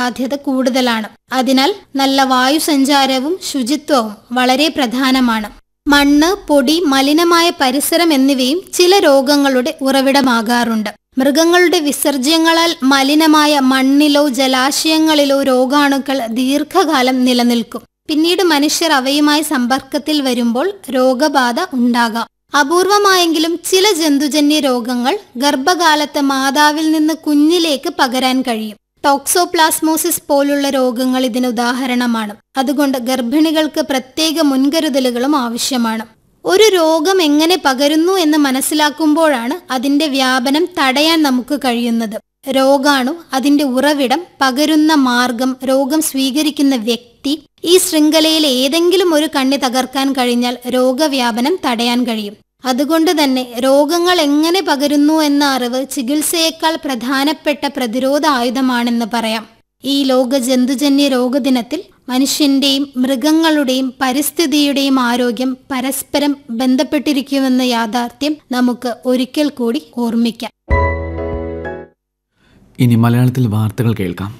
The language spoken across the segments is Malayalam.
സാധ്യത കൂടുതലാണ് അതിനാൽ നല്ല വായു സഞ്ചാരവും ശുചിത്വവും വളരെ പ്രധാനമാണ് മണ്ണ് പൊടി മലിനമായ പരിസരം എന്നിവയും ചില രോഗങ്ങളുടെ ഉറവിടമാകാറുണ്ട് മൃഗങ്ങളുടെ വിസർജ്യങ്ങളാൽ മലിനമായ മണ്ണിലോ ജലാശയങ്ങളിലോ രോഗാണുക്കൾ ദീർഘകാലം നിലനിൽക്കും പിന്നീട് മനുഷ്യർ അവയുമായി സമ്പർക്കത്തിൽ വരുമ്പോൾ രോഗബാധ ഉണ്ടാകാം അപൂർവമായെങ്കിലും ചില ജന്തുജന്യ രോഗങ്ങൾ ഗർഭകാലത്ത് മാതാവിൽ നിന്ന് കുഞ്ഞിലേക്ക് പകരാൻ കഴിയും ടോക്സോപ്ലാസ്മോസിസ് പോലുള്ള രോഗങ്ങൾ ഇതിന് ഉദാഹരണമാണ് അതുകൊണ്ട് ഗർഭിണികൾക്ക് പ്രത്യേക മുൻകരുതലുകളും ആവശ്യമാണ് ഒരു രോഗം എങ്ങനെ പകരുന്നു എന്ന് മനസ്സിലാക്കുമ്പോഴാണ് അതിന്റെ വ്യാപനം തടയാൻ നമുക്ക് കഴിയുന്നത് രോഗാണു അതിന്റെ ഉറവിടം പകരുന്ന മാർഗം രോഗം സ്വീകരിക്കുന്ന വ്യക്തി ഈ ശൃംഖലയിൽ ഏതെങ്കിലും ഒരു കണ്ണി തകർക്കാൻ കഴിഞ്ഞാൽ രോഗവ്യാപനം തടയാൻ കഴിയും അതുകൊണ്ട് തന്നെ രോഗങ്ങൾ എങ്ങനെ പകരുന്നു എന്ന അറിവ് ചികിത്സയേക്കാൾ പ്രധാനപ്പെട്ട പ്രതിരോധ ആയുധമാണെന്ന് പറയാം ഈ ലോക ജന്തുജന്യ രോഗദിനത്തിൽ മനുഷ്യന്റെയും മൃഗങ്ങളുടെയും പരിസ്ഥിതിയുടെയും ആരോഗ്യം പരസ്പരം ബന്ധപ്പെട്ടിരിക്കുമെന്ന യാഥാർത്ഥ്യം നമുക്ക് ഒരിക്കൽ കൂടി ഓർമ്മിക്കാം ഇനി മലയാളത്തിൽ വാർത്തകൾ കേൾക്കാം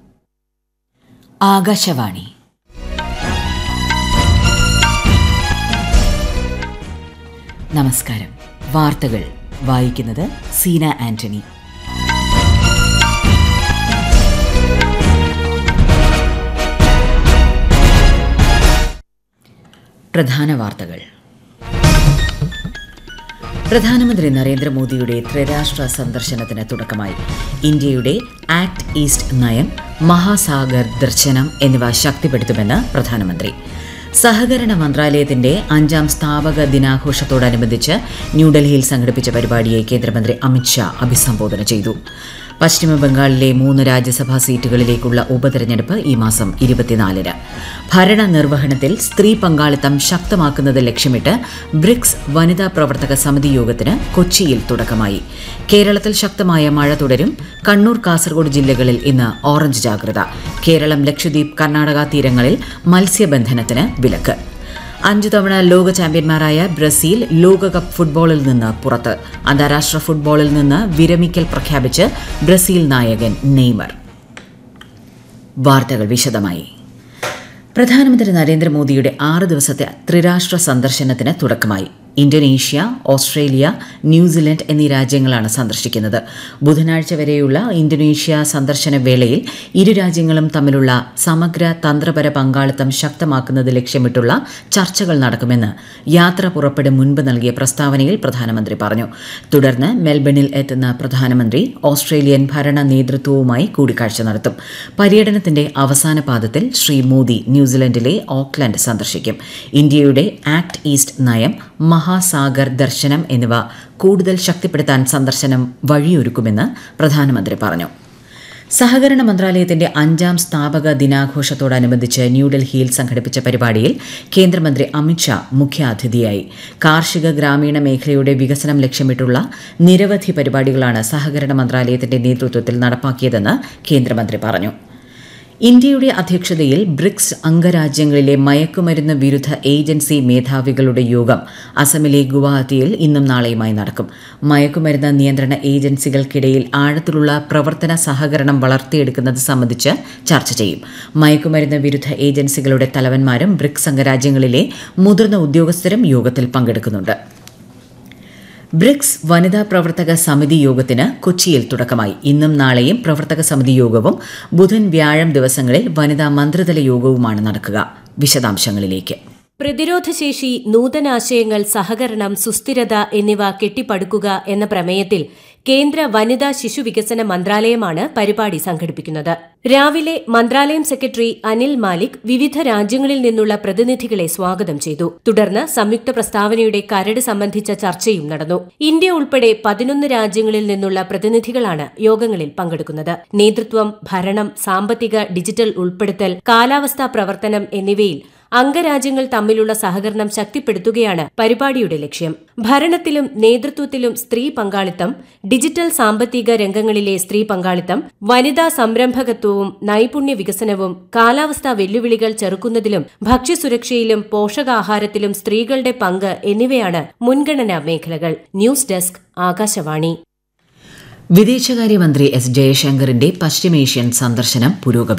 ആകാശവാണി നമസ്കാരം വാർത്തകൾ വായിക്കുന്നത് സീന ആന്റണി പ്രധാന വാർത്തകൾ പ്രധാനമന്ത്രി നരേന്ദ്രമോദിയുടെ ത്രിരാഷ്ട്ര സന്ദർശനത്തിന് തുടക്കമായി ഇന്ത്യയുടെ ആക്ട് ഈസ്റ്റ് നയം മഹാസാഗർ ദർശനം എന്നിവ ശക്തിപ്പെടുത്തുമെന്ന് പ്രധാനമന്ത്രി സഹകരണ മന്ത്രാലയത്തിന്റെ അഞ്ചാം സ്ഥാപക ദിനാഘോഷത്തോടനുബന്ധിച്ച് ന്യൂഡൽഹിയിൽ സംഘടിപ്പിച്ച പരിപാടിയെ കേന്ദ്രമന്ത്രി അമിത്ഷാ അഭിസംബോധന ചെയ്തു പശ്ചിമ ബംഗാളിലെ മൂന്ന് രാജ്യസഭാ സീറ്റുകളിലേക്കുള്ള ഉപതെരഞ്ഞെടുപ്പ് ഈ മാസം ഇരുപത്തിനാലിന് ഭരണ നിർവഹണത്തിൽ സ്ത്രീ പങ്കാളിത്തം ശക്തമാക്കുന്നത് ലക്ഷ്യമിട്ട് ബ്രിക്സ് വനിതാ പ്രവർത്തക സമിതി യോഗത്തിന് കൊച്ചിയിൽ തുടക്കമായി കേരളത്തിൽ ശക്തമായ മഴ തുടരും കണ്ണൂർ കാസർഗോഡ് ജില്ലകളിൽ ഇന്ന് ഓറഞ്ച് ജാഗ്രത കേരളം ലക്ഷദ്വീപ് കർണാടക തീരങ്ങളിൽ മത്സ്യബന്ധനത്തിന് വിലക്ക് അഞ്ചു തവണ ലോക ചാമ്പ്യന്മാരായ ബ്രസീൽ ലോകകപ്പ് ഫുട്ബോളിൽ നിന്ന് പുറത്ത് അന്താരാഷ്ട്ര ഫുട്ബോളിൽ നിന്ന് വിരമിക്കൽ പ്രഖ്യാപിച്ച് ബ്രസീൽ നായകൻ നെയ്മർ വാർത്തകൾ വിശദമായി പ്രധാനമന്ത്രി നരേന്ദ്രമോദിയുടെ ആറ് ദിവസത്തെ ത്രിരാഷ്ട്ര സന്ദർശനത്തിന് തുടക്കമായി ഇന്തോനേഷ്യ ഓസ്ട്രേലിയ ന്യൂസിലൻഡ് എന്നീ രാജ്യങ്ങളാണ് സന്ദർശിക്കുന്നത് ബുധനാഴ്ച വരെയുള്ള ഇന്തോനേഷ്യ സന്ദർശന വേളയിൽ ഇരു രാജ്യങ്ങളും തമ്മിലുള്ള സമഗ്ര തന്ത്രപര പങ്കാളിത്തം ശക്തമാക്കുന്നത് ലക്ഷ്യമിട്ടുള്ള ചർച്ചകൾ നടക്കുമെന്ന് യാത്ര പുറപ്പെടും മുൻപ് നൽകിയ പ്രസ്താവനയിൽ പ്രധാനമന്ത്രി പറഞ്ഞു തുടർന്ന് മെൽബണിൽ എത്തുന്ന പ്രധാനമന്ത്രി ഓസ്ട്രേലിയൻ ഭരണ നേതൃത്വവുമായി കൂടിക്കാഴ്ച നടത്തും പര്യടനത്തിന്റെ അവസാന പാദത്തിൽ ശ്രീ മോദി ന്യൂസിലൻഡിലെ ഓക്ലൻഡ് സന്ദർശിക്കും ഇന്ത്യയുടെ ആക്ട് ഈസ്റ്റ് നയം മഹാസാഗർ ദർശനം എന്നിവ കൂടുതൽ ശക്തിപ്പെടുത്താൻ സന്ദർശനം വഴിയൊരുക്കുമെന്ന് പ്രധാനമന്ത്രി പറഞ്ഞു സഹകരണ മന്ത്രാലയത്തിന്റെ അഞ്ചാം സ്ഥാപക ദിനാഘോഷത്തോടനുബന്ധിച്ച് ന്യൂഡൽഹിയിൽ സംഘടിപ്പിച്ച പരിപാടിയിൽ കേന്ദ്രമന്ത്രി അമിത്ഷാ മുഖ്യാതിഥിയായി കാർഷിക ഗ്രാമീണ മേഖലയുടെ വികസനം ലക്ഷ്യമിട്ടുള്ള നിരവധി പരിപാടികളാണ് സഹകരണ മന്ത്രാലയത്തിന്റെ നേതൃത്വത്തിൽ നടപ്പാക്കിയതെന്ന് കേന്ദ്രമന്ത്രി പറഞ്ഞു ഇന്ത്യയുടെ അധ്യക്ഷതയിൽ ബ്രിക്സ് അംഗരാജ്യങ്ങളിലെ മയക്കുമരുന്ന് വിരുദ്ധ ഏജൻസി മേധാവികളുടെ യോഗം അസമിലെ ഗുവാഹത്തിയിൽ ഇന്നും നാളെയുമായി നടക്കും മയക്കുമരുന്ന് നിയന്ത്രണ ഏജൻസികൾക്കിടയിൽ ആഴത്തിലുള്ള പ്രവർത്തന സഹകരണം വളർത്തിയെടുക്കുന്നത് സംബന്ധിച്ച് ചർച്ച ചെയ്യും മയക്കുമരുന്ന് വിരുദ്ധ ഏജൻസികളുടെ തലവന്മാരും ബ്രിക്സ് അംഗരാജ്യങ്ങളിലെ മുതിർന്ന ഉദ്യോഗസ്ഥരും യോഗത്തിൽ പങ്കെടുക്കുന്നുണ്ട് ബ്രിക്സ് വനിതാ പ്രവർത്തക സമിതി യോഗത്തിന് കൊച്ചിയിൽ തുടക്കമായി ഇന്നും നാളെയും പ്രവർത്തക സമിതി യോഗവും ബുധൻ വ്യാഴം ദിവസങ്ങളിൽ വനിതാ മന്ത്രിതല യോഗവുമാണ് നടക്കുക വിശദാംശങ്ങളിലേക്ക് പ്രതിരോധശേഷി നൂതനാശയങ്ങൾ സഹകരണം സുസ്ഥിരത എന്നിവ കെട്ടിപ്പടുക്കുക എന്ന പ്രമേയത്തിൽ കേന്ദ്ര വനിതാ ശിശു വികസന മന്ത്രാലയമാണ് പരിപാടി സംഘടിപ്പിക്കുന്നത് രാവിലെ മന്ത്രാലയം സെക്രട്ടറി അനിൽ മാലിക് വിവിധ രാജ്യങ്ങളിൽ നിന്നുള്ള പ്രതിനിധികളെ സ്വാഗതം ചെയ്തു തുടർന്ന് സംയുക്ത പ്രസ്താവനയുടെ കരട് സംബന്ധിച്ച ചർച്ചയും നടന്നു ഇന്ത്യ ഉൾപ്പെടെ പതിനൊന്ന് രാജ്യങ്ങളിൽ നിന്നുള്ള പ്രതിനിധികളാണ് യോഗങ്ങളിൽ പങ്കെടുക്കുന്നത് നേതൃത്വം ഭരണം സാമ്പത്തിക ഡിജിറ്റൽ ഉൾപ്പെടുത്തൽ കാലാവസ്ഥാ പ്രവർത്തനം എന്നിവയിൽ അംഗരാജ്യങ്ങൾ തമ്മിലുള്ള സഹകരണം ശക്തിപ്പെടുത്തുകയാണ് പരിപാടിയുടെ ലക്ഷ്യം ഭരണത്തിലും നേതൃത്വത്തിലും സ്ത്രീ പങ്കാളിത്തം ഡിജിറ്റൽ സാമ്പത്തിക രംഗങ്ങളിലെ സ്ത്രീ പങ്കാളിത്തം വനിതാ സംരംഭകത്വവും നൈപുണ്യ വികസനവും കാലാവസ്ഥാ വെല്ലുവിളികൾ ചെറുക്കുന്നതിലും ഭക്ഷ്യസുരക്ഷയിലും പോഷകാഹാരത്തിലും സ്ത്രീകളുടെ പങ്ക് എന്നിവയാണ് മുൻഗണനാ മേഖലകൾ ന്യൂസ് ഡെസ്ക് ആകാശവാണി വിദേശകാര്യമന്ത്രി എസ് ജയശങ്കറിന്റെ പശ്ചിമേഷ്യൻ സന്ദർശനം പുരോഗമിക്കുന്നു